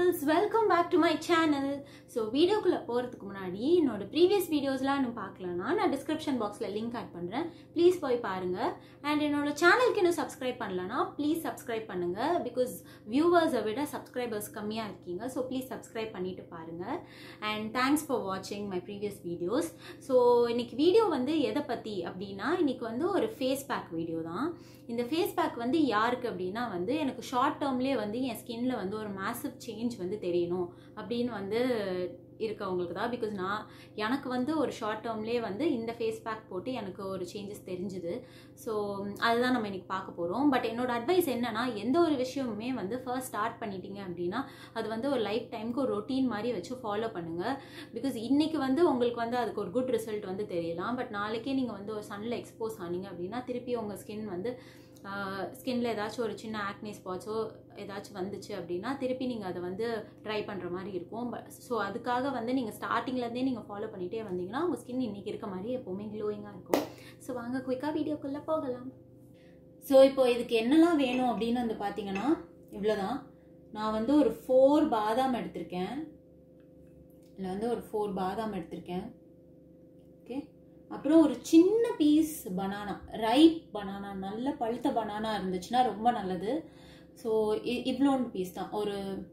peoples welcome back to my channel so வீடியோக்குள்ளே போகிறதுக்கு முன்னாடி என்னோட ப்ரீவியஸ் வீடியோஸ்லாம் இன்னும் பார்க்கலன்னா நான் டிஸ்கிரிப்ஷன் பாக்ஸில் லிங்க் ஆட் பண்ணுறேன் ப்ளீஸ் போய் பாருங்கள் அண்ட் என்னோட சேனலுக்கு இன்னும் சப்ஸ்கிரைப் பண்ணலன்னா ப்ளீஸ் சப்ஸ்கிரைப் பண்ணுங்கள் பிகாஸ் வியூவர்ஸை விட சப்ஸ்கிரைபர்ஸ் கம்மியாக இருக்கீங்க ஸோ ப்ளீஸ் சப்ஸ்கிரைப் பண்ணிட்டு பாருங்கள் அண்ட் தேங்க்ஸ் ஃபார் வாட்சிங் மை ப்ரீவியஸ் வீடியோஸ் ஸோ இன்னைக்கு வீடியோ வந்து எதை பற்றி அப்படின்னா இன்னைக்கு வந்து ஒரு ஃபேஸ் பேக் வீடியோ தான் இந்த ஃபேஸ் பேக் வந்து யாருக்கு அப்படின்னா வந்து எனக்கு ஷார்ட் டேர்ம்லேயே வந்து என் ஸ்கின்ல வந்து ஒரு மேசிவ் சேஞ்ச் வந்து தெரியணும் அப்படின்னு வந்து இருக்கவங்களுக்கு தான் பிகாஸ் நான் எனக்கு வந்து ஒரு ஷார்ட் டேர்ம்லேயே வந்து இந்த ஃபேஸ் பேக் போட்டு எனக்கு ஒரு சேஞ்சஸ் தெரிஞ்சுது ஸோ அதுதான் நம்ம இன்னைக்கு பார்க்க போகிறோம் பட் என்னோட அட்வைஸ் என்னன்னா எந்த ஒரு விஷயமுமே வந்து ஃபர்ஸ்ட் ஸ்டார்ட் பண்ணிட்டீங்க அப்படின்னா அது வந்து ஒரு லைஃப் டைமுக்கு ஒரு ரொட்டீன் மாதிரி வச்சு ஃபாலோ பண்ணுங்கள் பிகாஸ் இன்னைக்கு வந்து உங்களுக்கு வந்து அதுக்கு ஒரு குட் ரிசல்ட் வந்து தெரியலாம் பட் நாளைக்கே நீங்கள் வந்து ஒரு சன்னில் எக்ஸ்போஸ் ஆனீங்க அப்படின்னா திருப்பி உங்கள் ஸ்கின் வந்து ஸ்கின்ல ஏதாச்சும் ஒரு சின்ன ஆக்னி ஸ்பாட்ஸோ ஏதாச்சும் வந்துச்சு அப்படின்னா திருப்பி நீங்கள் அதை வந்து ட்ரை பண்ணுற மாதிரி இருக்கும் ஸோ அதுக்காக வந்து நீங்கள் ஸ்டார்டிங்லேருந்தே நீங்கள் ஃபாலோ பண்ணிகிட்டே வந்தீங்கன்னா உங்கள் ஸ்கின் இன்றைக்கி இருக்க மாதிரி எப்போவுமே க்ளோயிங்காக இருக்கும் ஸோ வாங்க குயிக்காக வீடியோக்குள்ளே போகலாம் ஸோ இப்போ இதுக்கு என்னெல்லாம் வேணும் அப்படின்னு வந்து பார்த்தீங்கன்னா இவ்வளோதான் நான் வந்து ஒரு ஃபோர் பாதாம் எடுத்திருக்கேன் இதில் வந்து ஒரு ஃபோர் பாதாம் எடுத்திருக்கேன் ஓகே அப்புறம் ஒரு சின்ன பீஸ் பனானா ரைப் பனானா நல்ல பழுத்த பனானா இருந்துச்சுன்னா ரொம்ப நல்லது ஸோ இவ்வளோண்டு பீஸ் தான் ஒரு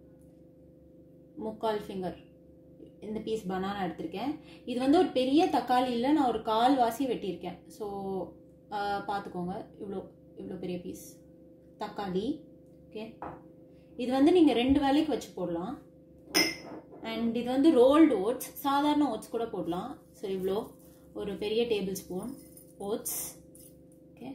முக்கால் ஃபிங்கர் இந்த பீஸ் பனானா எடுத்திருக்கேன் இது வந்து ஒரு பெரிய தக்காளியில் நான் ஒரு கால் வாசி வெட்டியிருக்கேன் ஸோ பார்த்துக்கோங்க இவ்வளோ இவ்வளோ பெரிய பீஸ் தக்காளி ஓகே இது வந்து நீங்கள் ரெண்டு வேலைக்கு வச்சு போடலாம் அண்ட் இது வந்து ரோல்டு ஓட்ஸ் சாதாரண ஓட்ஸ் கூட போடலாம் ஸோ இவ்வளோ ஒரு பெரிய டேபிள் ஸ்பூன் ஓட்ஸ் ஓகே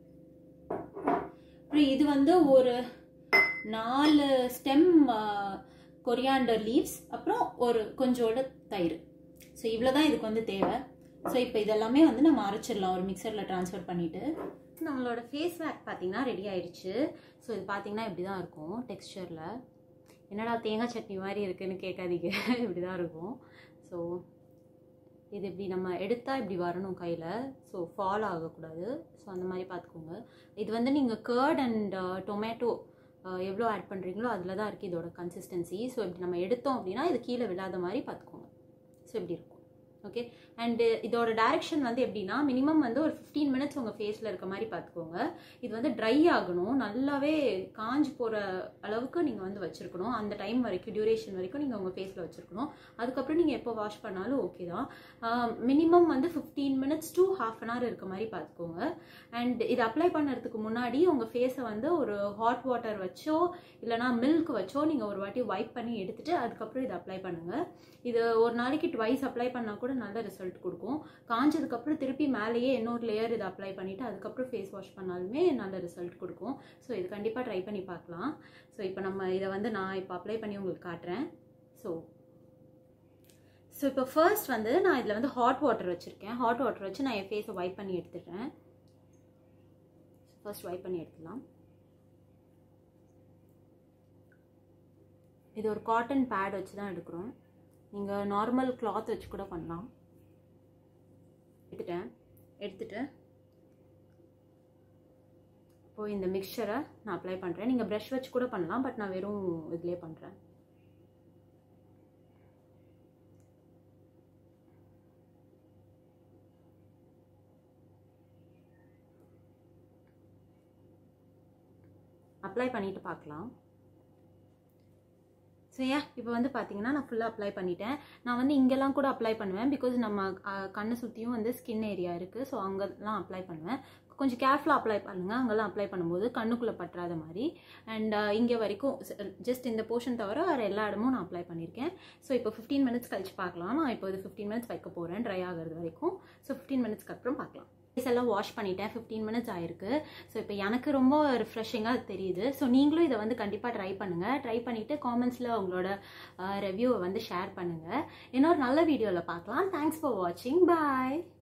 அப்புறம் இது வந்து ஒரு நாலு ஸ்டெம் கொரியாண்டர் லீவ்ஸ் அப்புறம் ஒரு கொஞ்சோட தயிர் ஸோ இவ்வளோ தான் இதுக்கு வந்து தேவை ஸோ இப்போ இதெல்லாமே வந்து நம்ம அரைச்சிடலாம் ஒரு மிக்சரில் ட்ரான்ஸ்ஃபர் பண்ணிவிட்டு நம்மளோட ஃபேஸ் பேக் பார்த்தீங்கன்னா ரெடி ஆயிடுச்சு ஸோ இது பார்த்தீங்கன்னா இப்படி தான் இருக்கும் டெக்ஸ்டரில் என்னடா தேங்காய் சட்னி மாதிரி இருக்குன்னு கேட்காதீங்க இப்படி தான் இருக்கும் ஸோ இது இப்படி நம்ம எடுத்தால் இப்படி வரணும் கையில் ஸோ ஃபால் ஆகக்கூடாது ஸோ அந்த மாதிரி பார்த்துக்கோங்க இது வந்து நீங்கள் கேர்ட் அண்ட் டொமேட்டோ எவ்வளோ ஆட் பண்ணுறீங்களோ அதில் தான் இருக்குது இதோட கன்சிஸ்டன்சி ஸோ இப்படி நம்ம எடுத்தோம் அப்படின்னா இது கீழே விழாத மாதிரி பார்த்துக்கோங்க ஸோ இப்படி இருக்கும் ஓகே அண்டு இதோட டைரக்ஷன் வந்து எப்படின்னா மினிமம் வந்து ஒரு ஃபிஃப்டீன் மினிட்ஸ் உங்கள் ஃபேஸில் இருக்க மாதிரி பார்த்துக்கோங்க இது வந்து ட்ரை ஆகணும் நல்லாவே காஞ்சி போகிற அளவுக்கு நீங்கள் வந்து வச்சுருக்கணும் அந்த டைம் வரைக்கும் டியூரேஷன் வரைக்கும் நீங்கள் உங்கள் ஃபேஸில் வச்சுருக்கணும் அதுக்கப்புறம் நீங்கள் எப்போ வாஷ் பண்ணாலும் ஓகே தான் மினிமம் வந்து fifteen minutes to half an hour இருக்க மாதிரி பார்த்துக்கோங்க அண்ட் இது அப்ளை பண்ணுறதுக்கு முன்னாடி உங்கள் ஃபேஸை வந்து ஒரு ஹாட் வாட்டர் வச்சோ இல்லைனா மில்க் வச்சோ நீங்கள் ஒரு வாட்டி வைப் பண்ணி எடுத்துகிட்டு அதுக்கப்புறம் இதை அப்ளை பண்ணுங்கள் இது ஒரு நாளைக்கு ட்வைஸ் அப்ளை பண்ணால் கூட நல்ல ரிசல்ட் கொடுக்கும் காஞ்சதுக்கப்புறம் திருப்பி மேலேயே இன்னொரு லேயர் இதை அப்ளை பண்ணிவிட்டு அதுக்கப்புறம் ஃபேஸ் வாஷ் பண்ணாலுமே நல்ல ரிசல்ட் கொடுக்கும் ஸோ இது கண்டிப்பாக ட்ரை பண்ணி பார்க்கலாம் ஸோ இப்போ நம்ம இதை வந்து நான் இப்போ அப்ளை பண்ணி உங்களுக்கு காட்டுறேன் ஸோ ஸோ இப்போ ஃபர்ஸ்ட் வந்து நான் இதில் வந்து ஹாட் வாட்டர் வச்சுருக்கேன் ஹாட் வாட்டர் வச்சு நான் என் ஃபேஸை வைப் பண்ணி எடுத்துடுறேன் ஃபர்ஸ்ட் வைப் பண்ணி எடுத்துடலாம் இது ஒரு காட்டன் பேட் வச்சு தான் எடுக்கிறோம் நீங்கள் நார்மல் கிளாத் வச்சு கூட பண்ணலாம் எடுத்துட்டேன் எடுத்துட்டு இப்போது இந்த மிக்சரை நான் அப்ளை பண்ணுறேன் நீங்கள் ப்ரஷ் வச்சு கூட பண்ணலாம் பட் நான் வெறும் இதுலேயே பண்ணுறேன் அப்ளை பண்ணிட்டு பார்க்கலாம் ஸோ ஏன் இப்போ வந்து பார்த்தீங்கன்னா நான் ஃபுல்லாக அப்ளை பண்ணிட்டேன் நான் வந்து இங்கெல்லாம் கூட அப்ளை பண்ணுவேன் பிகாஸ் நம்ம கண்ணை சுற்றியும் வந்து ஸ்கின் ஏரியா இருக்குது ஸோ அங்கெல்லாம் அப்ளை பண்ணுவேன் கொஞ்சம் கேர்ஃபுல்லாக அப்ளை பண்ணுங்கள் அங்கெல்லாம் அப்ளை பண்ணும்போது கண்ணுக்குள்ளே பற்றாத மாதிரி அண்ட் இங்கே வரைக்கும் ஜஸ்ட் இந்த போர்ஷன் தவிர வேறு எல்லா இடமும் நான் அப்ளை பண்ணியிருக்கேன் ஸோ இப்போ ஃபிஃப்டீன் மினிட்ஸ் கழிச்சு பார்க்கலாம் நான் இப்போ இது ஃபிஃப்டீன் மினிட்ஸ் வைக்க போகிறேன் ட்ரை ஆகிறது வரைக்கும் ஸோ ஃபிஃப்டீன் மினிட்ஸ்க்கு அப்புறம் பார்க்கலாம் ஃபேஸ் எல்லாம் வாஷ் பண்ணிட்டேன் ஃபிஃப்டீன் மினிட்ஸ் ஆயிருக்கு ஸோ இப்போ எனக்கு ரொம்ப ரிஃப்ரெஷிங்காக தெரியுது ஸோ நீங்களும் இதை வந்து கண்டிப்பாக ட்ரை பண்ணுங்கள் ட்ரை பண்ணிவிட்டு காமெண்ட்ஸில் உங்களோட ரிவ்யூவை வந்து ஷேர் பண்ணுங்கள் இன்னொரு நல்ல வீடியோவில் பார்க்கலாம் தேங்க்ஸ் ஃபார் வாட்சிங் பாய்